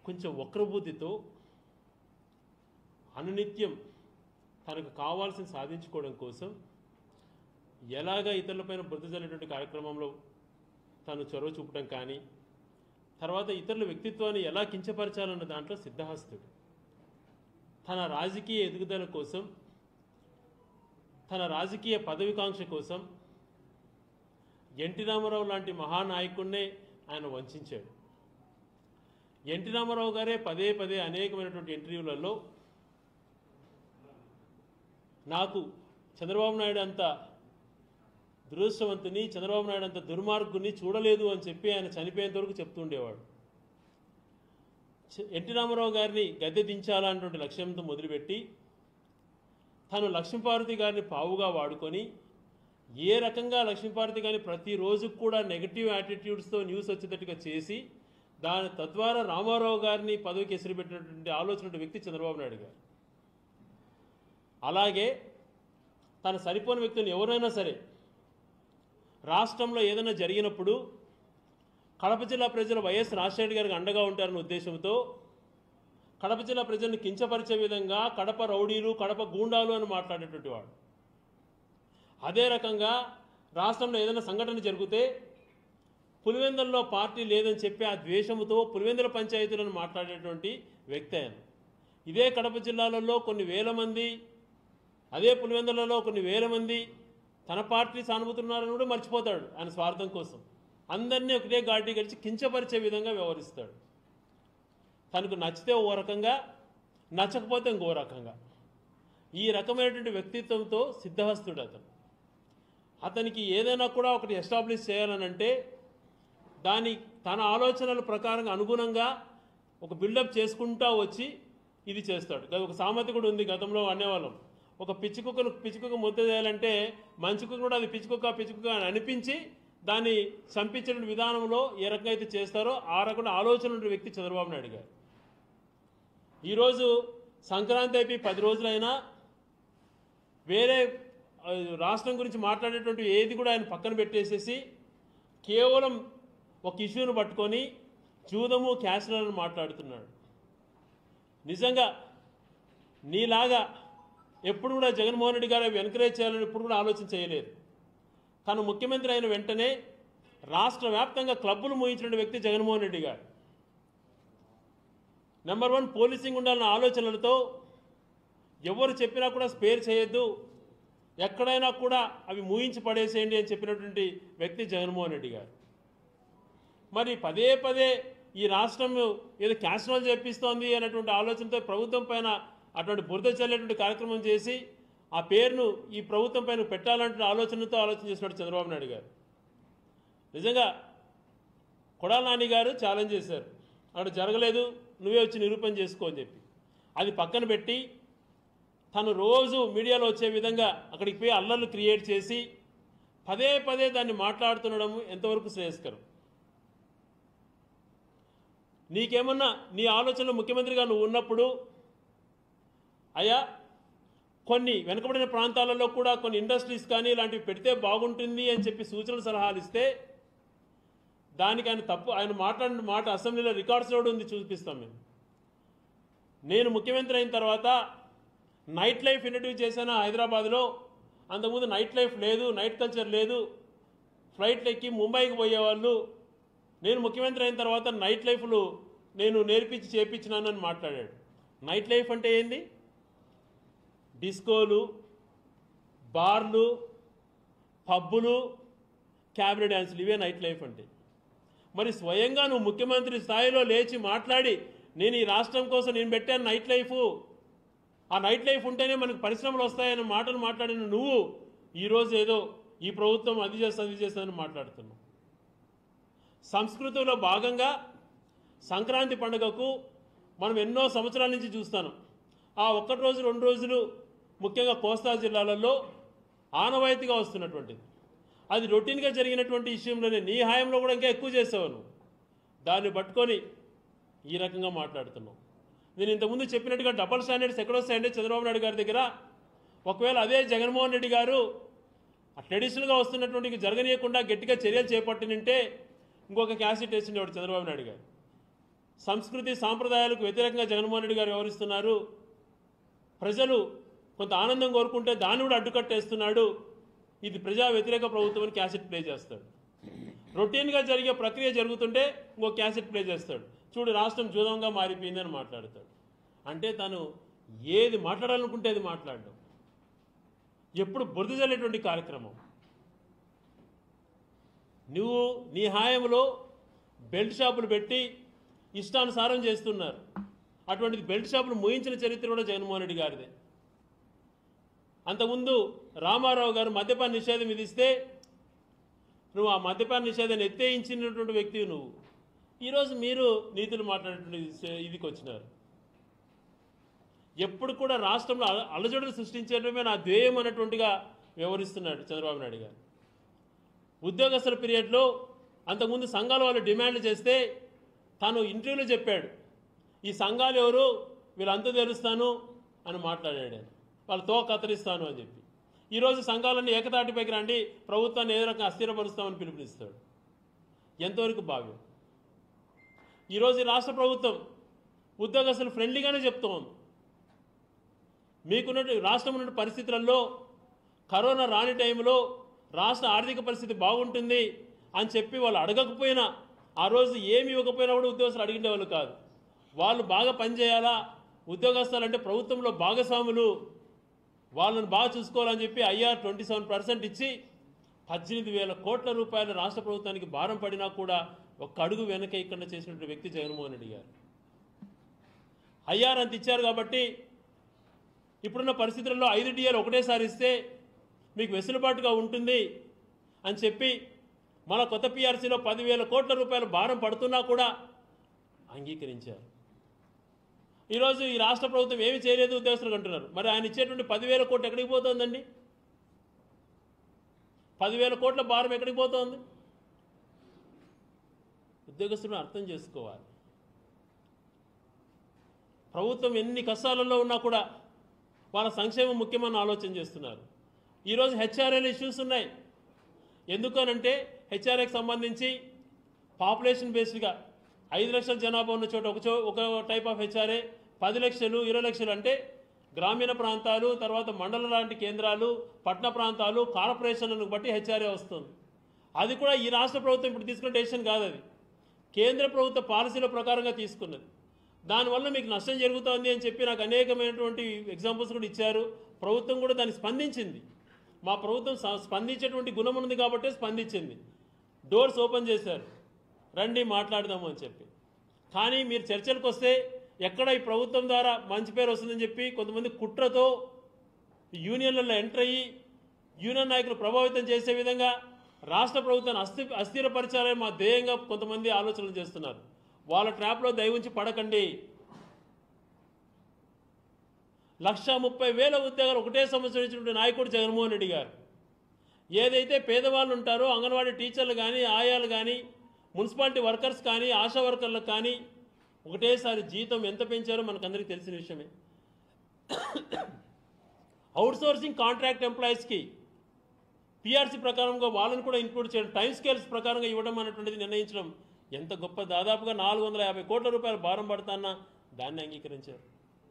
కొంచెం వక్రబుద్ధితో అనునిత్యం తనకు కావాల్సిన సాధించుకోవడం కోసం ఎలాగ ఇతరులపైన బురద జల్లేటువంటి కార్యక్రమంలో తను చొరవ చూపడం కానీ తర్వాత ఇతరుల వ్యక్తిత్వాన్ని ఎలా కించపరచాలన్న దాంట్లో సిద్ధహస్తుడు తన రాజకీయ ఎదుగుదల కోసం తన రాజకీయ పదవికాంక్ష కోసం ఎన్టీ రామారావు లాంటి మహానాయకుడినే ఆయన వంచాడు ఎన్టీ రామారావు గారే పదే పదే అనేకమైనటువంటి ఇంటర్వ్యూలలో నాకు చంద్రబాబు నాయుడు అంత దురదృష్టవంతుని చంద్రబాబు నాయుడు అంత దుర్మార్గుని చూడలేదు అని చెప్పి ఆయన చనిపోయేంత వరకు చెప్తుండేవాడు చ- ఎన్టీ రామారావు గారిని గద్దె దించాలన్నటువంటి లక్ష్యంతో మొదలుపెట్టి తను లక్ష్మీపార్వతి గారిని పావుగా వాడుకొని ఏ రకంగా లక్ష్మీపార్వతి గారిని ప్రతిరోజు కూడా నెగటివ్ యాటిట్యూడ్స్తో న్యూస్ వచ్చేటట్టుగా చేసి దాని తద్వారా రామారావు గారిని పదవికి ఎసురు పెట్టినటువంటి ఆలోచన ఉన్న వ్యక్తి చంద్రబాబు నాయుడు గారు అలాగే తన సరిపోని వ్యక్తిని ఎవరైనా సరే రాష్ట్రంలో ఏదైనా జరిగినప్పుడు కడప జిల్లా ప్రజలు వైఎస్ రాజశేఖర గారికి అండగా ఉంటారన్న ఉద్దేశంతో కడప జిల్లా ప్రజలను కించపరిచే విధంగా కడప రౌడీలు కడప గూండాలు అని మాట్లాడేటువంటి వాడు అదే రకంగా రాష్ట్రంలో ఏదైనా సంఘటన జరిగితే పులివెందుల్లో పార్టీ లేదని చెప్పి ఆ ద్వేషముతో పులివెందుల పంచాయతీలను మాట్లాడేటువంటి వ్యక్తి ఆయన ఇదే కడప జిల్లాలలో కొన్ని వేల మంది అదే పులివెందులలో కొన్ని వేల మంది తన పార్టీ సానుభూతున్నారని కూడా మర్చిపోతాడు ఆయన స్వార్థం కోసం అందరినీ ఒకటే ఘాటి కలిసి కించపరిచే విధంగా వ్యవహరిస్తాడు తనకు నచ్చితే ఓ రకంగా నచ్చకపోతే ఇంకో రకంగా ఈ రకమైనటువంటి వ్యక్తిత్వంతో సిద్ధహస్తుడు అతను అతనికి ఏదైనా కూడా ఒకటి ఎస్టాబ్లిష్ చేయాలనంటే దాని తన ఆలోచనల ప్రకారంగా అనుగుణంగా ఒక బిల్డప్ చేసుకుంటా వచ్చి ఇది చేస్తాడు గ- ఒక సామెత కూడా ఉంది గతంలో అనేవాళ్ళం ఒక పిచ్చి కుక్కను పిచ్చి కుక్క ముద్ద చేయాలంటే మంచి కుక్క కూడా అది పిచ్చి కుక్క పిచ్చి కుక్క అని అనిపించి దాన్ని చంపించిన విధానంలో ఏ రకంగా అయితే చేస్తారో ఆ రకమైన ఆలోచన ఉన్న వ్యక్తి చంద్రబాబు నాయుడు గారు ఈరోజు సంక్రాంతి అయిపోయి పది రోజులైనా వేరే ఆ, రాష్ట్రం గురించి మాట్లాడేటువంటి ఏది కూడా ఆయన పక్కన పెట్టేసేసి కేవలం ఒక ఇష్యూను పట్టుకొని జూదము క్యాన్సర్లను మాట్లాడుతున్నాడు నిజంగా నీలాగా ఎప్పుడు కూడా జగన్మోహన్ రెడ్డి గారు అవి ఎంకరేజ్ చేయాలని ఎప్పుడు కూడా ఆలోచన చేయలేదు తను ముఖ్యమంత్రి అయిన వెంటనే రాష్ట్ర వ్యాప్తంగా క్లబ్బులు మూయించిన వ్యక్తి జగన్మోహన్ రెడ్డి గారు నెంబర్ వన్ పోలీసింగ్ ఉండాలన్న ఆలోచనలతో ఎవరు చెప్పినా కూడా స్పేర్ చేయొద్దు ఎక్కడైనా కూడా అవి మూయించి పడేసేయండి అని చెప్పినటువంటి వ్యక్తి జగన్మోహన్ రెడ్డి గారు మరి పదే పదే ఈ రాష్ట్రం ఏదో క్యాన్సల్ చేపిస్తోంది అనేటువంటి ఆలోచనతో ప్రభుత్వం పైన అటువంటి బురద చల్లేటువంటి కార్యక్రమం చేసి ఆ పేరును ఈ ప్రభుత్వం పైన పెట్టాలంటే ఆలోచనతో ఆలోచన చేసినాడు చంద్రబాబు నాయుడు గారు నిజంగా కొడాల నాని గారు ఛాలెంజ్ చేశారు అక్కడ జరగలేదు నువ్వే వచ్చి నిరూపణ చేసుకో అని చెప్పి అది పక్కన పెట్టి తను రోజు మీడియాలో వచ్చే విధంగా అక్కడికి పోయి అల్లర్లు క్రియేట్ చేసి పదే పదే దాన్ని మాట్లాడుతుండడం ఎంతవరకు శ్రేయస్కరం నీకేమన్నా నీ ఆలోచనలో ముఖ్యమంత్రిగా నువ్వు ఉన్నప్పుడు అయ్యా కొన్ని వెనుకబడిన ప్రాంతాలలో కూడా కొన్ని ఇండస్ట్రీస్ కానీ ఇలాంటివి పెడితే బాగుంటుంది అని చెప్పి సూచనలు సలహాలు ఇస్తే దానికి ఆయన తప్పు ఆయన మాట్లాడిన మాట అసెంబ్లీలో రికార్డ్స్లో కూడా ఉంది చూపిస్తాం మేము నేను ముఖ్యమంత్రి అయిన తర్వాత నైట్ లైఫ్ ఇంట్రడ్యూస్ చేశాను హైదరాబాద్లో అంతకుముందు నైట్ లైఫ్ లేదు నైట్ కల్చర్ లేదు ఫ్లైట్లు ఎక్కి ముంబైకి పోయేవాళ్ళు నేను ముఖ్యమంత్రి అయిన తర్వాత నైట్ లైఫ్లు నేను నేర్పించి చేపించినానని మాట్లాడాడు నైట్ లైఫ్ అంటే ఏంది డిస్కోలు బార్లు పబ్బులు క్యాబరే డ్యాన్సులు ఇవే నైట్ లైఫ్ అంటే మరి స్వయంగా నువ్వు ముఖ్యమంత్రి స్థాయిలో లేచి మాట్లాడి నేను ఈ రాష్ట్రం కోసం నేను పెట్టాను నైట్ లైఫ్ ఆ నైట్ లైఫ్ ఉంటేనే మనకు పరిశ్రమలు వస్తాయన్న మాటలు మాట్లాడిన నువ్వు ఈరోజు ఏదో ఈ ప్రభుత్వం అది చేస్తుంది అది చేస్తుందని మాట్లాడుతున్నావు సంస్కృతిలో భాగంగా సంక్రాంతి పండుగకు మనం ఎన్నో సంవత్సరాల నుంచి చూస్తాను ఆ ఒక్కటి రోజు రెండు రోజులు ముఖ్యంగా కోస్తా జిల్లాలలో ఆనవాయితీగా వస్తున్నటువంటిది అది రొటీన్గా జరిగినటువంటి విషయంలోనే నీ హాయంలో కూడా ఇంకా ఎక్కువ చేసావు నువ్వు దాన్ని పట్టుకొని ఈ రకంగా మాట్లాడుతున్నావు నేను ఇంతకుముందు చెప్పినట్టుగా డబల్ స్టాండర్డ్స్ ఎక్కడ వస్తాయంటే చంద్రబాబు నాయుడు గారి దగ్గర ఒకవేళ అదే జగన్మోహన్ రెడ్డి గారు ఆ ట్రెడిషనల్గా వస్తున్నటువంటి జరగనీయకుండా గట్టిగా చర్యలు చేపట్టినంటే ఇంకొక క్యాసెట్ వేసిండేవాడు చంద్రబాబు నాయుడు గారు సంస్కృతి సాంప్రదాయాలకు వ్యతిరేకంగా జగన్మోహన్ రెడ్డి గారు వ్యవహరిస్తున్నారు ప్రజలు కొంత ఆనందం కోరుకుంటే దాన్ని కూడా అడ్డుకట్టేస్తున్నాడు ఇది ప్రజా వ్యతిరేక ప్రభుత్వం అని క్యాసెట్ ప్లే చేస్తాడు రొటీన్గా జరిగే ప్రక్రియ జరుగుతుంటే ఇంకో క్యాసెట్ ప్లే చేస్తాడు చూడు రాష్ట్రం జూదంగా మారిపోయిందని మాట్లాడతాడు అంటే తను ఏది మాట్లాడాలనుకుంటే అది మాట్లాడడం ఎప్పుడు బురద జల్లేటువంటి కార్యక్రమం నువ్వు నీ హాయంలో బెల్ట్ షాపులు పెట్టి ఇష్టానుసారం చేస్తున్నారు అటువంటిది బెల్ట్ షాపులు మూయించిన చరిత్ర కూడా జగన్మోహన్ రెడ్డి గారిదే అంతకుముందు రామారావు గారు మద్యపాన నిషేధం విధిస్తే నువ్వు ఆ మద్యపాన నిషేధాన్ని ఎత్తేయించినటువంటి వ్యక్తివి నువ్వు ఈరోజు మీరు నీతులు మాట్లాడేటువంటి ఇదికి వచ్చినారు ఎప్పుడు కూడా రాష్ట్రంలో అల- అలజడులు సృష్టించడమే నా ధ్యేయం అన్నటువంటిగా వ్యవహరిస్తున్నాడు చంద్రబాబు నాయుడు గారు ఉద్యోగస్తుల పీరియడ్లో అంతకుముందు సంఘాల వాళ్ళు డిమాండ్ చేస్తే తాను ఇంటర్వ్యూలో చెప్పాడు ఈ సంఘాలు ఎవరు వీళ్ళంతా తెలుస్తాను అని మాట్లాడాడు ఆయన వాళ్ళ తో కత్తిరిస్తాను అని చెప్పి ఈరోజు సంఘాలన్నీ ఏకతాటిపైకి రండి ప్రభుత్వాన్ని ఏ రకంగా అస్థిరపరుస్తామని పిలుపునిస్తాడు ఎంతవరకు భావ్యం ఈరోజు ఈ రాష్ట్ర ప్రభుత్వం ఉద్యోగస్తులు ఫ్రెండ్లీగానే చెప్తోంది మీకున్న రాష్ట్రం ఉన్న పరిస్థితులలో కరోనా రాని టైంలో రాష్ట్ర ఆర్థిక పరిస్థితి బాగుంటుంది అని చెప్పి వాళ్ళు అడగకపోయినా ఆ రోజు ఏమి ఇవ్వకపోయినా కూడా ఉద్యోగస్తులు అడిగిన వాళ్ళు కాదు వాళ్ళు బాగా పనిచేయాలా ఉద్యోగస్తులు అంటే ప్రభుత్వంలో భాగస్వాములు వాళ్ళని బాగా చూసుకోవాలని చెప్పి ఐఆర్ ట్వంటీ సెవెన్ పర్సెంట్ ఇచ్చి పద్దెనిమిది వేల కోట్ల రూపాయలు రాష్ట్ర ప్రభుత్వానికి భారం పడినా కూడా ఒక్క అడుగు వెనక ఇక్కడ చేసినటువంటి వ్యక్తి జగన్మోహన్ రెడ్డి గారు ఐఆర్ అంత ఇచ్చారు కాబట్టి ఇప్పుడున్న పరిస్థితుల్లో ఐదు డిఏలు ఒకటేసారి ఇస్తే మీకు వెసులుబాటుగా ఉంటుంది అని చెప్పి మన కొత్త పిఆర్సీలో పదివేల కోట్ల రూపాయల భారం పడుతున్నా కూడా అంగీకరించారు ఈరోజు ఈ రాష్ట్ర ప్రభుత్వం ఏమి చేయలేదు ఉద్యోగస్తులకు అంటున్నారు మరి ఆయన ఇచ్చేటువంటి పదివేల కోట్లు ఎక్కడికి పోతుందండి పదివేల కోట్ల భారం ఎక్కడికి పోతోంది ఉద్యోగస్తులను అర్థం చేసుకోవాలి ప్రభుత్వం ఎన్ని కష్టాలలో ఉన్నా కూడా వాళ్ళ సంక్షేమం ముఖ్యమని ఆలోచన చేస్తున్నారు ఈరోజు హెచ్ఆర్ఎల్ ఇష్యూస్ ఉన్నాయి ఎందుకనంటే హెచ్ఆర్ఏకి సంబంధించి పాపులేషన్ బేస్డ్గా ఐదు లక్షల జనాభా ఉన్న చోట ఒక చో ఒక టైప్ ఆఫ్ హెచ్ఆర్ఏ పది లక్షలు ఇరవై లక్షలు అంటే గ్రామీణ ప్రాంతాలు తర్వాత మండల లాంటి కేంద్రాలు పట్టణ ప్రాంతాలు కార్పొరేషన్లను బట్టి హెచ్ఆర్ఏ వస్తుంది అది కూడా ఈ రాష్ట్ర ప్రభుత్వం ఇప్పుడు తీసుకున్న డెసిషన్ కాదు అది కేంద్ర ప్రభుత్వ పాలసీల ప్రకారంగా తీసుకున్నది దానివల్ల మీకు నష్టం జరుగుతోంది అని చెప్పి నాకు అనేకమైనటువంటి ఎగ్జాంపుల్స్ కూడా ఇచ్చారు ప్రభుత్వం కూడా దాన్ని స్పందించింది మా ప్రభుత్వం స- స్పందించేటువంటి గుణం ఉంది కాబట్టే స్పందించింది డోర్స్ ఓపెన్ చేశారు రండి మాట్లాడదాము అని చెప్పి కానీ మీరు చర్చలకు వస్తే ఎక్కడ ఈ ప్రభుత్వం ద్వారా మంచి పేరు వస్తుందని చెప్పి కొంతమంది కుట్రతో యూనియన్లలో ఎంటర్ అయ్యి యూనియన్ నాయకులు ప్రభావితం చేసే విధంగా రాష్ట్ర ప్రభుత్వాన్ని అస్థి అస్థిరపరచాలని మా ధ్యేయంగా కొంతమంది ఆలోచనలు చేస్తున్నారు వాళ్ళ ట్రాప్లో దయవుంచి పడకండి లక్ష ముప్పై వేల ఉద్యోగాలు ఒకటే సంవత్సరం ఇచ్చినటువంటి నాయకుడు జగన్మోహన్ రెడ్డి గారు ఏదైతే పేదవాళ్ళు ఉంటారో అంగన్వాడీ టీచర్లు కానీ ఆయాలు కానీ మున్సిపాలిటీ వర్కర్స్ కానీ ఆశా వర్కర్లకు కానీ ఒకటేసారి జీతం ఎంత పెంచారో మనకందరికీ తెలిసిన విషయమే అవుట్సోర్సింగ్ కాంట్రాక్ట్ ఎంప్లాయీస్కి పిఆర్సీ ప్రకారంగా వాళ్ళని కూడా ఇంక్లూడ్ చేయడం టైం స్కేల్స్ ప్రకారంగా ఇవ్వడం అనేటువంటిది నిర్ణయించడం ఎంత గొప్ప దాదాపుగా నాలుగు వందల యాభై కోట్ల రూపాయలు భారం పడతాన్నా దాన్ని అంగీకరించారు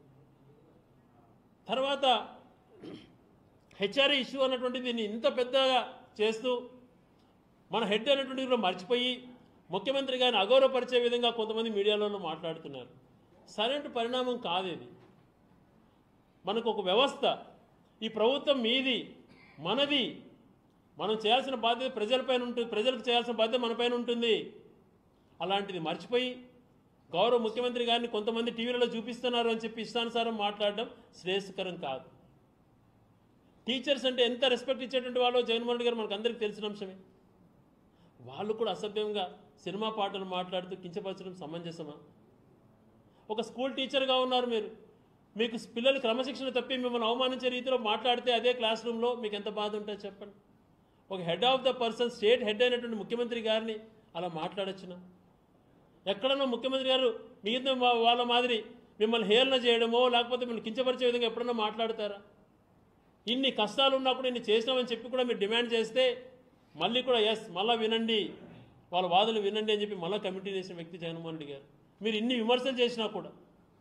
తర్వాత హెచ్ఆర్ఏ ఇష్యూ అన్నటువంటిది దీన్ని ఇంత పెద్దగా చేస్తూ మన హెడ్ అనేటువంటిది కూడా మర్చిపోయి ముఖ్యమంత్రి గారిని అగౌరవపరిచే విధంగా కొంతమంది మీడియాలో మాట్లాడుతున్నారు సరైన పరిణామం కాదు ఇది మనకు ఒక వ్యవస్థ ఈ ప్రభుత్వం మీది మనది మనం చేయాల్సిన బాధ్యత ప్రజలపైన ఉంటుంది ప్రజలకు చేయాల్సిన బాధ్యత మనపైన ఉంటుంది అలాంటిది మర్చిపోయి గౌరవ ముఖ్యమంత్రి గారిని కొంతమంది టీవీలలో చూపిస్తున్నారు అని చెప్పి ఇష్టానుసారం మాట్లాడడం శ్రేయస్కరం కాదు టీచర్స్ అంటే ఎంత రెస్పెక్ట్ ఇచ్చేటువంటి వాళ్ళు జగన్మోహన్ రెడ్డి గారు మనకు అందరికీ తెలిసిన అంశమే వాళ్ళు కూడా అసభ్యంగా సినిమా పాటలు మాట్లాడుతూ కించపరచడం సమంజసమా ఒక స్కూల్ టీచర్గా ఉన్నారు మీరు మీకు పిల్లలు క్రమశిక్షణ తప్పి మిమ్మల్ని అవమానించే రీతిలో మాట్లాడితే అదే క్లాస్ రూమ్లో మీకు ఎంత బాధ ఉంటుంది చెప్పండి ఒక head of the person state head అయినటువంటి ముఖ్యమంత్రి గారిని అలా మాట్లాడొచ్చునా ఎక్కడన్నా ముఖ్యమంత్రి గారు మిగతా వా- వాళ్ళ మాదిరి మిమ్మల్ని హేళన చేయడమో లేకపోతే మిమ్మల్ని కించపరిచే విధంగా ఎప్పుడన్నా మాట్లాడతారా ఇన్ని కష్టాలు ఉన్నా కూడా ఇన్ని చేసినామని చెప్పి కూడా మీరు డిమాండ్ చేస్తే మళ్ళీ కూడా ఎస్ మళ్ళీ వినండి వాళ్ళ వాదనలు వినండి అని చెప్పి మళ్ళీ కమిటీ చేసిన వ్యక్తి జగన్మోహన్ రెడ్డి గారు మీరు ఇన్ని విమర్శలు చేసినా కూడా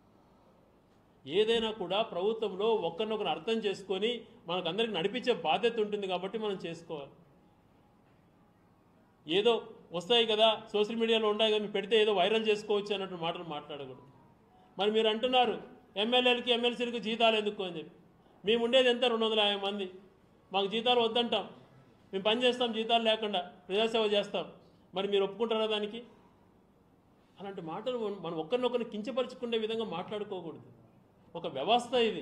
ఏదైనా కూడా ప్రభుత్వంలో ఒకరినొకరు అర్థం చేసుకొని మనకు అందరికి నడిపించే బాధ్యత ఉంటుంది కాబట్టి మనం చేసుకోవాలి ఏదో వస్తాయి కదా సోషల్ మీడియాలో ఉన్నాయి కదా మీరు పెడితే ఏదో వైరల్ చేసుకోవచ్చు అన్నట్టు మాటలు మాట్లాడకూడదు మరి మీరు అంటున్నారు ఎమ్మెల్యేలకి ఎమ్మెల్సీలకు జీతాలు ఎందుకు అని చెప్పి మేము ఉండేది ఎంత రెండు వందల యాభై మంది మాకు జీతాలు వద్దంటాం మేము పని చేస్తాం జీతాలు లేకుండా ప్రజాసేవ చేస్తాం మరి మీరు ఒప్పుకుంటారా దానికి అలాంటి మాటలు మనం- మనం ఒకరినొకరిని కించపరుచుకునే విధంగా మాట్లాడుకోకూడదు ఒక వ్యవస్థ ఇది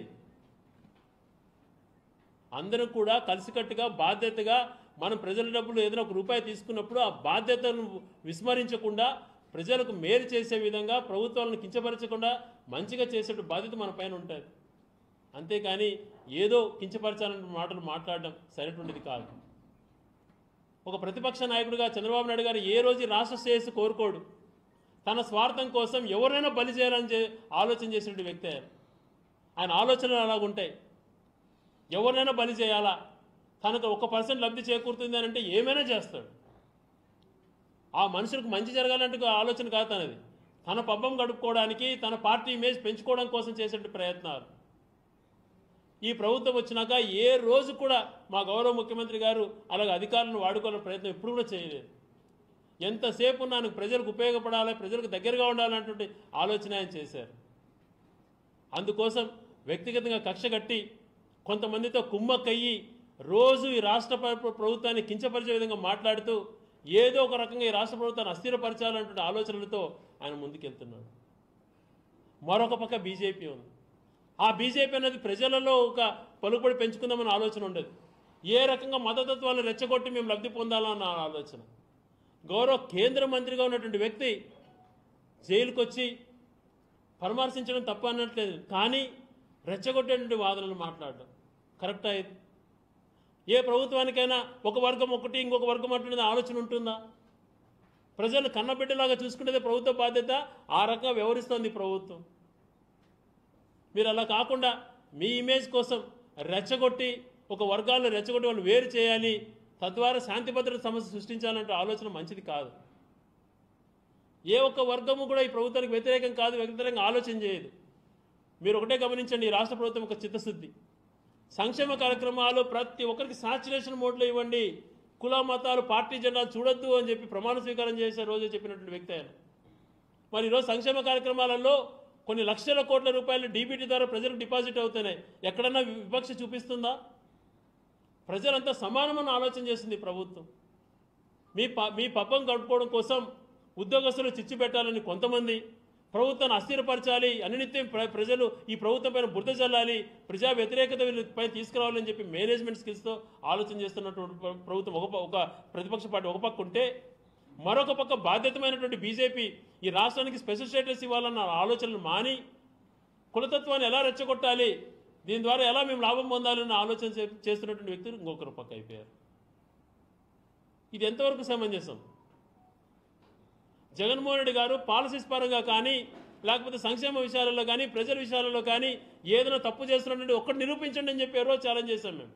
అందరం కూడా కలిసికట్టుగా బాధ్యతగా మనం ప్రజల డబ్బులు ఏదైనా ఒక రూపాయి తీసుకున్నప్పుడు ఆ బాధ్యతను విస్మరించకుండా ప్రజలకు మేలు చేసే విధంగా ప్రభుత్వాలను కించపరచకుండా మంచిగా చేసే బాధ్యత మన పైన ఉంటుంది అంతేకాని ఏదో కించపరచాలన్న మాటలు మాట్లాడడం సరైనటువంటిది కాదు ఒక ప్రతిపక్ష నాయకుడిగా చంద్రబాబు నాయుడు గారు ఏ రోజు ఈ రాష్ట్ర శ్రేయస్సు కోరుకోడు తన స్వార్థం కోసం ఎవరైనా బలి చేయాలని చే- ఆలోచన చేసినటువంటి వ్యక్తి ఆయన ఆయన ఆలోచనలు అలాగుంటాయి ఎవరినైనా బలి చేయాలా తనకు ఒక పర్సెంట్ లబ్ధి చేకూరుతుంది అని అంటే ఏమైనా చేస్తాడు ఆ మనుషులకు మంచి జరగాలంటే ఆలోచన కాదు తనది తన పబ్బం గడుపుకోవడానికి తన పార్టీ ఇమేజ్ పెంచుకోవడం కోసం చేసే ప్రయత్నాలు ఈ ప్రభుత్వం వచ్చినాక ఏ రోజు కూడా మా గౌరవ ముఖ్యమంత్రి గారు అలాగే అధికారులను వాడుకోవాలని ప్రయత్నం ఎప్పుడు కూడా చేయలేదు ఎంతసేపు నాకు ప్రజలకు ఉపయోగపడాలి ప్రజలకు దగ్గరగా ఉండాలన్నటువంటి ఆలోచన ఆయన చేశారు అందుకోసం వ్యక్తిగతంగా కక్ష కట్టి కొంతమందితో కుమ్మక్కయ్యి రోజు ఈ రాష్ట్ర ప్ర- ప్రభుత్వాన్ని కించపరిచే విధంగా మాట్లాడుతూ ఏదో ఒక రకంగా ఈ రాష్ట్ర ప్రభుత్వాన్ని అస్థిరపరచాలన్నటువంటి ఆలోచనలతో ఆయన ముందుకెళ్తున్నాడు మరొక పక్క బీజేపీ ఉంది ఆ బీజేపీ అనేది ప్రజలలో ఒక పలుకుబడి పెంచుకుందామన్న ఆలోచన ఉండదు ఏ రకంగా మతతత్వాలను రెచ్చగొట్టి మేము లబ్ధి పొందాలన్న ఆలోచన గౌరవ కేంద్ర మంత్రిగా ఉన్నటువంటి వ్యక్తి జైలుకు వచ్చి పరామర్శించడం తప్ప అనట్లేదు కానీ రెచ్చగొట్టేటువంటి వాదనలు మాట్లాడడం కరెక్టా ఇది ఏ ప్రభుత్వానికైనా ఒక వర్గం ఒకటి ఇంకొక వర్గం అటువంటి ఆలోచన ఉంటుందా ప్రజలను కన్నబిడ్డలాగా చూసుకునేదే ప్రభుత్వ బాధ్యత ఆ రకంగా వ్యవహరిస్తోంది ఈ ప్రభుత్వం మీరు అలా కాకుండా మీ ఇమేజ్ కోసం రెచ్చగొట్టి ఒక వర్గాలను రెచ్చగొట్టి వాళ్ళు వేరు చేయాలి తద్వారా శాంతి భద్రత సమస్య సృష్టించాలంటే ఆలోచన మంచిది కాదు ఏ ఒక్క వర్గము కూడా ఈ ప్రభుత్వానికి వ్యతిరేకం కాదు వ్యతిరేకంగా ఆలోచన చేయదు మీరు ఒకటే గమనించండి ఈ రాష్ట్ర ప్రభుత్వం ఒక చిత్తశుద్ధి సంక్షేమ కార్యక్రమాలు ప్రతి ఒక్కరికి సాచురేషన్ మోడ్లో ఇవ్వండి కుల మతాలు పార్టీ జెండాలు చూడొద్దు అని చెప్పి ప్రమాణ స్వీకారం చేసే రోజే చెప్పినటువంటి వ్యక్తి ఆయన మరి ఈరోజు సంక్షేమ కార్యక్రమాలలో కొన్ని లక్షల కోట్ల రూపాయలు డీబీటీ ద్వారా ప్రజలకు డిపాజిట్ అవుతున్నాయి ఎక్కడన్నా వివక్ష చూపిస్తుందా ప్రజలంతా సమానమని ఆలోచన చేస్తుంది ఈ ప్రభుత్వం మీ ప మీ పబ్బం గడుపుకోవడం కోసం ఉద్యోగస్తులు చిచ్చు పెట్టాలని కొంతమంది ప్రభుత్వాన్ని అస్థిరపరచాలి అనినిత్యం ప్ర ప్రజలు ఈ ప్రభుత్వం పైన బురద చల్లాలి ప్రజా వ్యతిరేకత పైన తీసుకురావాలని చెప్పి మేనేజ్మెంట్ స్కిల్స్తో ఆలోచన చేస్తున్నటువంటి ప్ర- ప్రభుత్వం ఒక ప- ఒక ప్రతిపక్ష పార్టీ ఒక పక్క ఉంటే మరొక పక్క బాధ్యతమైనటువంటి బీజేపీ ఈ రాష్ట్రానికి స్పెషల్ స్టేటస్ ఇవ్వాలన్న ఆలోచనలు మాని కులతత్వాన్ని ఎలా రెచ్చగొట్టాలి దీని ద్వారా ఎలా మేము లాభం పొందాలన్న ఆలోచన చే- చేస్తున్నటువంటి వ్యక్తులు ఇంకొకరు పక్క అయిపోయారు ఇది ఎంతవరకు సమంజసం జగన్మోహన్ రెడ్డి గారు పాలసీస్ పరంగా కానీ లేకపోతే సంక్షేమ విషయాలలో కానీ ప్రజల విషయాలలో కానీ ఏదైనా తప్పు చేస్తున్నట్టు ఒక్కటి నిరూపించండి అని చెప్పి ఎవరో ఛాలెంజ్ చేశాం మేము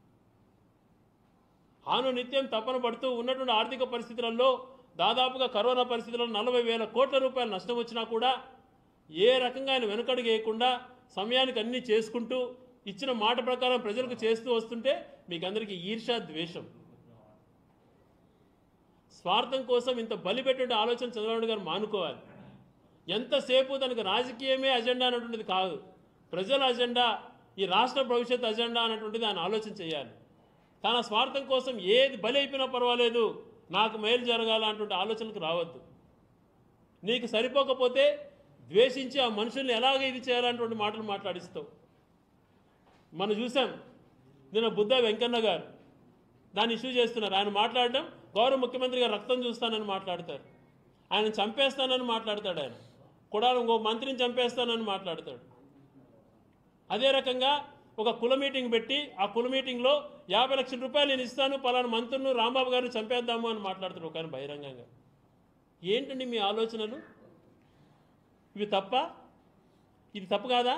ఆను నిత్యం తపన పడుతూ ఉన్నటువంటి ఆర్థిక పరిస్థితులలో దాదాపుగా కరోనా పరిస్థితుల్లో నలభై వేల కోట్ల రూపాయలు నష్టం వచ్చినా కూడా ఏ రకంగా ఆయన వెనుకడుగు వేయకుండా సమయానికి అన్నీ చేసుకుంటూ ఇచ్చిన మాట ప్రకారం ప్రజలకు చేస్తూ వస్తుంటే మీకు అందరికీ ఈర్ష ద్వేషం స్వార్థం కోసం ఇంత బలిపెట్టే ఆలోచన చంద్రబాబు నాయుడు గారు మానుకోవాలి ఎంతసేపు దానికి రాజకీయమే అజెండా అన్నటువంటిది కాదు ప్రజల అజెండా ఈ రాష్ట్ర భవిష్యత్ అజెండా అన్నటువంటిది ఆయన ఆలోచన చేయాలి తన స్వార్థం కోసం ఏది బలి అయిపోయినా పర్వాలేదు నాకు మేలు జరగాల అన్నటువంటి ఆలోచనకు రావద్దు నీకు సరిపోకపోతే ద్వేషించి ఆ మనుషుల్ని ఎలాగ ఇది చేయాలన్నటువంటి మాటలు మాట్లాడిస్తావు మనం చూసాం నిన్న బుద్ధ వెంకన్న గారు దాన్ని ఇష్యూ చేస్తున్నారు ఆయన మాట్లాడడం గౌరవ ముఖ్యమంత్రి గారు రక్తం చూస్తానని మాట్లాడతారు ఆయన చంపేస్తానని మాట్లాడతాడు ఆయన కూడా ఇంకో మంత్రిని చంపేస్తానని మాట్లాడతాడు అదే రకంగా ఒక కుల మీటింగ్ పెట్టి ఆ కుల మీటింగ్లో యాభై లక్షల రూపాయలు నేను ఇస్తాను పలానా మంత్రులను రాంబాబు గారిని చంపేద్దాము అని మాట్లాడుతాడు ఒక ఆయన బహిరంగంగా ఏంటండి మీ ఆలోచనలు ఇవి తప్ప ఇది తప్పు కాదా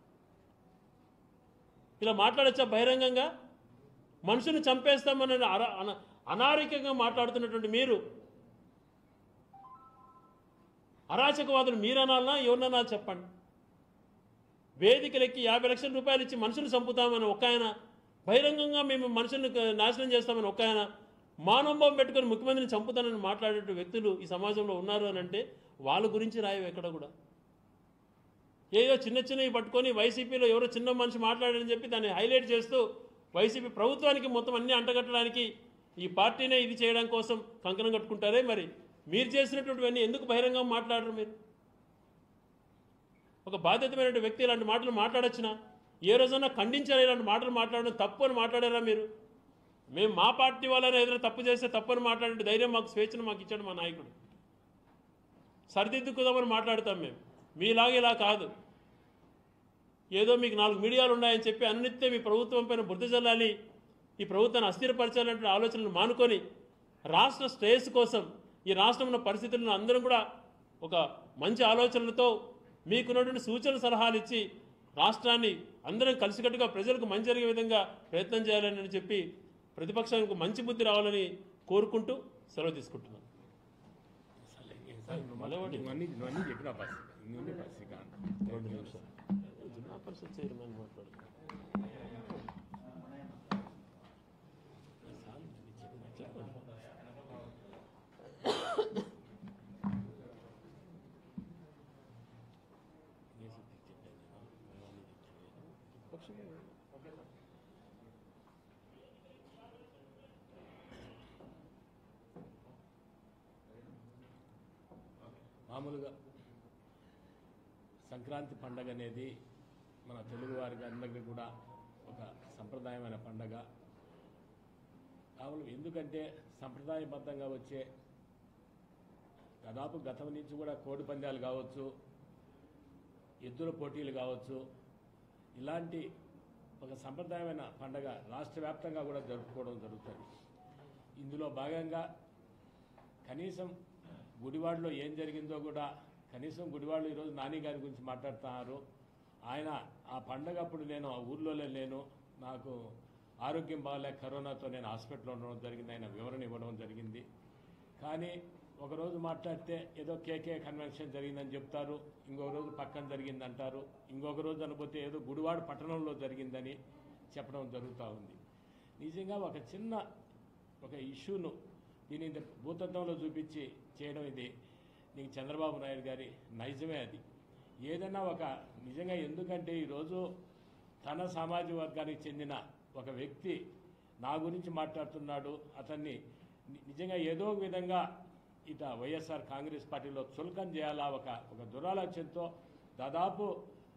ఇలా మాట్లాడచ్చా బహిరంగంగా మనుషుని చంపేస్తామని అర- అన- అనారోగ్యంగా మాట్లాడుతున్నటువంటి మీరు అరాచకవాదులు మీరనాలనా ఎవరినన్నా చెప్పండి వేదికలెక్కి యాభై లక్షల రూపాయలు ఇచ్చి మనుషులు చంపుతామని ఒక ఆయన బహిరంగంగా మేము మనుషులను క- నాశనం చేస్తామని ఒక ఆయన మానవం పెట్టుకొని ముఖ్యమంత్రిని చంపుతానని మాట్లాడే వ్యక్తులు ఈ సమాజంలో ఉన్నారు అని అంటే వాళ్ళ గురించి రాయవు ఎక్కడ కూడా ఏదో చిన్న చిన్నవి పట్టుకొని వైసీపీలో ఎవరో చిన్న మనిషి మాట్లాడారని చెప్పి దాన్ని హైలైట్ చేస్తూ వైసీపీ ప్రభుత్వానికి మొత్తం అన్ని అంటగట్టడానికి ఈ పార్టీనే ఇది చేయడం కోసం కంకణం కట్టుకుంటారే మరి మీరు చేసినటువంటివన్నీ ఎందుకు బహిరంగంగా మాట్లాడరు మీరు ఒక బాధ్యతమైన వ్యక్తి ఇలాంటి మాటలు మాట్లాడొచ్చునా ఏ రోజన్నా ఖండించారా ఇలాంటి మాటలు మాట్లాడడం తప్పు అని మాట్లాడారా మీరు మేము మా పార్టీ వాళ్ళని ఏదైనా తప్పు చేస్తే తప్పని మాట్లాడే ధైర్యం మాకు స్వేచ్ఛను మాకు ఇచ్చాడు మా నాయకుడు సరిదిద్దుకుందామని మాట్లాడతాం మేము మీలాగా ఇలా కాదు ఏదో మీకు నాలుగు మీడియాలు ఉన్నాయని చెప్పి అన్నిత్యం మీ ప్రభుత్వం పైన బుద్ధి చల్లాలి ఈ ప్రభుత్వాన్ని అస్థిరపరచాలనే ఆలోచనలు మానుకొని రాష్ట్ర శ్రేయస్సు కోసం ఈ రాష్ట్రంలో పరిస్థితులను అందరం కూడా ఒక మంచి ఆలోచనలతో మీకున్నటువంటి సూచన సలహాలు ఇచ్చి రాష్ట్రాన్ని అందరం కలిసికట్టుగా ప్రజలకు మంచి జరిగే విధంగా ప్రయత్నం చేయాలని చెప్పి ప్రతిపక్షానికి మంచి బుద్ధి రావాలని కోరుకుంటూ సెలవు తీసుకుంటున్నాను మళ్ళీ నువ్వన్నీ నువ్వన్నీ చెప్పిన బస్ నువ్వు బస్ ఇక రెండు నిమిషాలు జిల్లా పరిషత్ చైర్మన్ మాట్లాడుతున్నాను మామూలుగా సంక్రాంతి పండగ అనేది మన తెలుగు వారికి అందరికీ కూడా ఒక సంప్రదాయమైన పండగ మామూలు ఎందుకంటే సంప్రదాయబద్ధంగా వచ్చే దాదాపు గతం నుంచి కూడా కోడి పందాలు కావచ్చు ఎద్దుల పోటీలు కావచ్చు ఇలాంటి ఒక సంప్రదాయమైన పండగ రాష్ట్ర వ్యాప్తంగా కూడా జరుపుకోవడం జరుగుతుంది ఇందులో భాగంగా కనీసం గుడివాడలో ఏం జరిగిందో కూడా కనీసం గుడివాడలో ఈరోజు నాని గారి గురించి మాట్లాడుతున్నారు ఆయన ఆ పండగ అప్పుడు నేను ఆ ఊర్లోనే లేను నాకు ఆరోగ్యం బాగాలేక కరోనాతో నేను హాస్పిటల్లో ఉండడం జరిగింది ఆయన వివరణ ఇవ్వడం జరిగింది కానీ ఒకరోజు మాట్లాడితే ఏదో కేకే కన్వెన్షన్ జరిగిందని చెప్తారు ఇంకొక రోజు పక్కన జరిగింది అంటారు ఇంకొక రోజు అనుకుంటే ఏదో గుడివాడ పట్టణంలో జరిగిందని చెప్పడం జరుగుతూ ఉంది నిజంగా ఒక చిన్న ఒక ఇష్యూను దీని ఇంత భూతత్వంలో చూపించి చేయడం ఇది నీకు చంద్రబాబు నాయుడు గారి నైజమే అది ఏదైనా ఒక నిజంగా ఎందుకంటే ఈరోజు తన సామాజిక వర్గానికి చెందిన ఒక వ్యక్తి నా గురించి మాట్లాడుతున్నాడు అతన్ని ని- నిజంగా ఏదో ఒక విధంగా ఇట వైఎస్ఆర్ కాంగ్రెస్ పార్టీలో చులకం చేయాలా ఒక ఒక దురాలోచనతో దాదాపు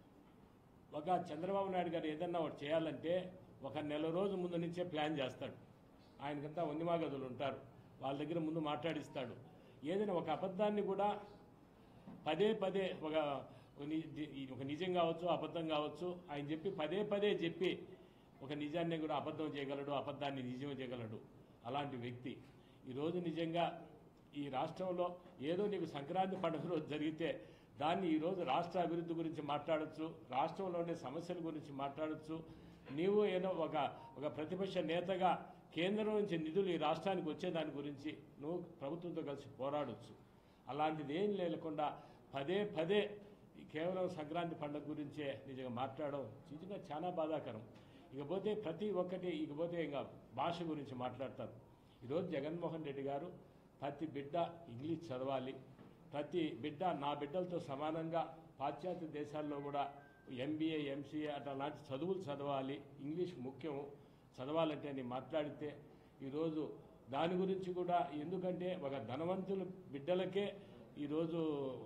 ఒక చంద్రబాబు నాయుడు గారు ఏదన్నా ఒకటి చేయాలంటే ఒక నెల రోజు ముందు నుంచే ప్లాన్ చేస్తాడు ఆయనకంతా వందిమాగదులు ఉంటారు వాళ్ళ దగ్గర ముందు మాట్లాడిస్తాడు ఏదైనా ఒక అబద్ధాన్ని కూడా పదే పదే ఒక ఒక ని- ది- ఒక నిజం కావచ్చు అబద్ధం కావచ్చు ఆయన చెప్పి పదే పదే చెప్పి ఒక నిజాన్ని కూడా అబద్ధం చేయగలడు అబద్ధాన్ని నిజం చేయగలడు అలాంటి వ్యక్తి ఈరోజు నిజంగా ఈ రాష్ట్రంలో ఏదో నీకు సంక్రాంతి పండుగ రోజు జరిగితే దాన్ని ఈరోజు రాష్ట్ర అభివృద్ధి గురించి మాట్లాడొచ్చు రాష్ట్రంలో ఉండే సమస్యల గురించి మాట్లాడొచ్చు నీవు ఏదో ఒక ఒక ప్రతిపక్ష నేతగా కేంద్రం నుంచి నిధులు ఈ రాష్ట్రానికి వచ్చే దాని గురించి నువ్వు ప్రభుత్వంతో కలిసి పోరాడొచ్చు అలాంటిది ఏం లేకుండా పదే పదే ఈ కేవలం సంక్రాంతి పండుగ గురించే నిజంగా మాట్లాడడం నిజంగా చాలా బాధాకరం ఇకపోతే ప్రతి ఒక్కటి ఇకపోతే ఇంకా భాష గురించి మాట్లాడతారు ఈరోజు జగన్మోహన్ రెడ్డి గారు ప్రతి బిడ్డ ఇంగ్లీష్ చదవాలి ప్రతి బిడ్డ నా బిడ్డలతో సమానంగా పాశ్చాత్య దేశాల్లో కూడా ఎంబీఏ ఎంసీఏ అట్లా లాంటి చదువులు చదవాలి ఇంగ్లీష్ ముఖ్యం చదవాలంటే అని మాట్లాడితే ఈరోజు దాని గురించి కూడా ఎందుకంటే ఒక ధనవంతుల బిడ్డలకే ఈరోజు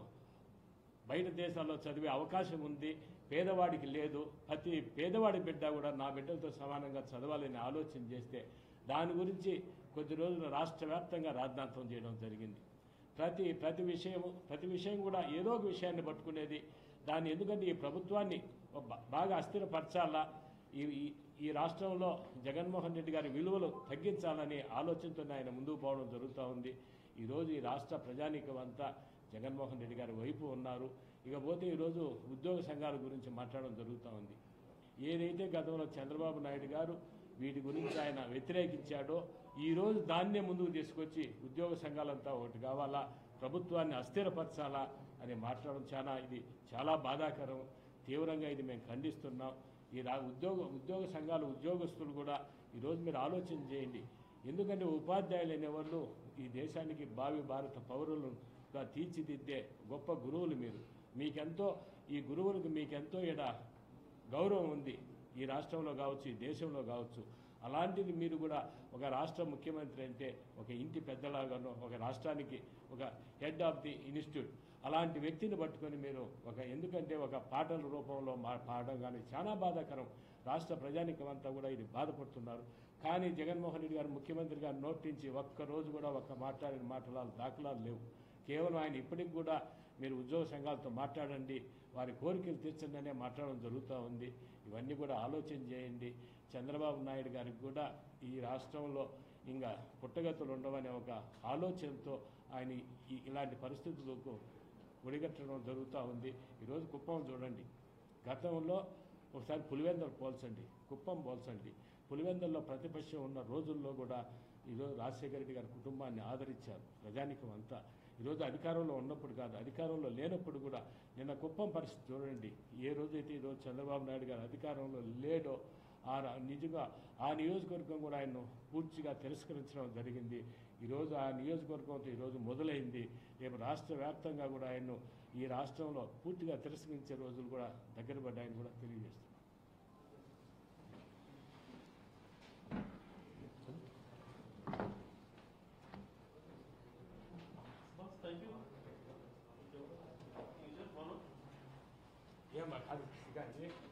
బయట దేశాల్లో చదివే అవకాశం ఉంది పేదవాడికి లేదు ప్రతి పేదవాడి బిడ్డ కూడా నా బిడ్డలతో సమానంగా చదవాలని ఆలోచన చేస్తే దాని గురించి కొద్ది రోజులు రాష్ట్ర వ్యాప్తంగా రాద్ధాంతం చేయడం జరిగింది ప్రతి ప్రతి విషయము ప్రతి విషయం కూడా ఏదో ఒక విషయాన్ని పట్టుకునేది దాన్ని ఎందుకంటే ఈ ప్రభుత్వాన్ని ఒక బా- బాగా అస్థిరపరచాలా ఈ ఈ- ఈ రాష్ట్రంలో జగన్మోహన్ రెడ్డి గారి విలువలు తగ్గించాలని ఆలోచనతో ఆయన ముందుకు పోవడం జరుగుతూ ఉంది ఈరోజు ఈ రాష్ట్ర ప్రజానీకం అంతా జగన్మోహన్ రెడ్డి గారి వైపు ఉన్నారు ఇకపోతే ఈరోజు ఉద్యోగ సంఘాల గురించి మాట్లాడడం జరుగుతూ ఉంది ఏదైతే గతంలో చంద్రబాబు నాయుడు గారు వీటి గురించి ఆయన వ్యతిరేకించాడో ఈరోజు దాన్నే ముందుకు తీసుకొచ్చి ఉద్యోగ సంఘాలంతా ఒకటి కావాలా ప్రభుత్వాన్ని అస్థిరపరచాలా అని మాట్లాడడం చాలా ఇది చాలా బాధాకరం తీవ్రంగా ఇది మేము ఖండిస్తున్నాం ఈ రా ఉద్యోగ ఉద్యోగ సంఘాలు ఉద్యోగస్తులు కూడా ఈరోజు మీరు ఆలోచన చేయండి ఎందుకంటే ఉపాధ్యాయులు అనేవాళ్ళు ఈ దేశానికి భావి భారత పౌరులుగా తీర్చిదిద్దే గొప్ప గురువులు మీరు మీకెంతో ఈ గురువులకు మీకెంతో ఇక్కడ గౌరవం ఉంది ఈ రాష్ట్రంలో కావచ్చు ఈ దేశంలో కావచ్చు అలాంటిది మీరు కూడా ఒక రాష్ట్ర ముఖ్యమంత్రి అంటే ఒక ఇంటి పెద్దలాగానో ఒక రాష్ట్రానికి ఒక హెడ్ ఆఫ్ ది ఇన్స్టిట్యూట్ అలాంటి వ్యక్తిని పట్టుకొని మీరు ఒక ఎందుకంటే ఒక పాటల రూపంలో మా పాడడం కానీ చాలా బాధాకరం రాష్ట్ర ప్రజానికం అంతా కూడా ఇది బాధపడుతున్నారు కానీ జగన్మోహన్ రెడ్డి గారు ముఖ్యమంత్రి గారు నోటించి ఒక్క రోజు కూడా ఒక్క మాట్లాడిన మాటలాలు దాఖలాలు లేవు కేవలం ఆయన ఇప్పటికి కూడా మీరు ఉద్యోగ సంఘాలతో మాట్లాడండి వారి కోరికలు తీర్చండి అనే మాట్లాడడం జరుగుతూ ఉంది ఇవన్నీ కూడా ఆలోచన చేయండి చంద్రబాబు నాయుడు గారికి కూడా ఈ రాష్ట్రంలో ఇంకా పుట్టగతులు ఉండవనే ఒక ఆలోచనతో ఆయన ఈ- ఇలాంటి పరిస్థితులకు ఒడిగట్టడం జరుగుతూ ఉంది ఈరోజు కుప్పం చూడండి గతంలో ఒకసారి పులివెందలు పోల్చండి కుప్పం పోల్చండి పులివెందల్లో ప్రతిపక్షం ఉన్న రోజుల్లో కూడా ఈరోజు రాజశేఖర రెడ్డి గారి కుటుంబాన్ని ఆదరించారు ప్రజానికం అంతా ఈరోజు అధికారంలో ఉన్నప్పుడు కాదు అధికారంలో లేనప్పుడు కూడా నిన్న కుప్పం పరిస్థితి చూడండి ఏ రోజైతే ఈరోజు చంద్రబాబు నాయుడు గారు అధికారంలో లేడో ఆ రా- నిజంగా ఆ నియోజకవర్గం కూడా ఆయన్ను పూర్తిగా తిరస్కరించడం జరిగింది ఈరోజు ఆ నియోజకవర్గంతో ఈరోజు మొదలైంది రేపు రాష్ట్ర వ్యాప్తంగా కూడా ఆయన్ను ఈ రాష్ట్రంలో పూర్తిగా తిరస్కరించే రోజులు కూడా దగ్గర పడ్డాయని కూడా తెలియజేస్తున్నాను Boss, thank you. ఏమ్మా కాదు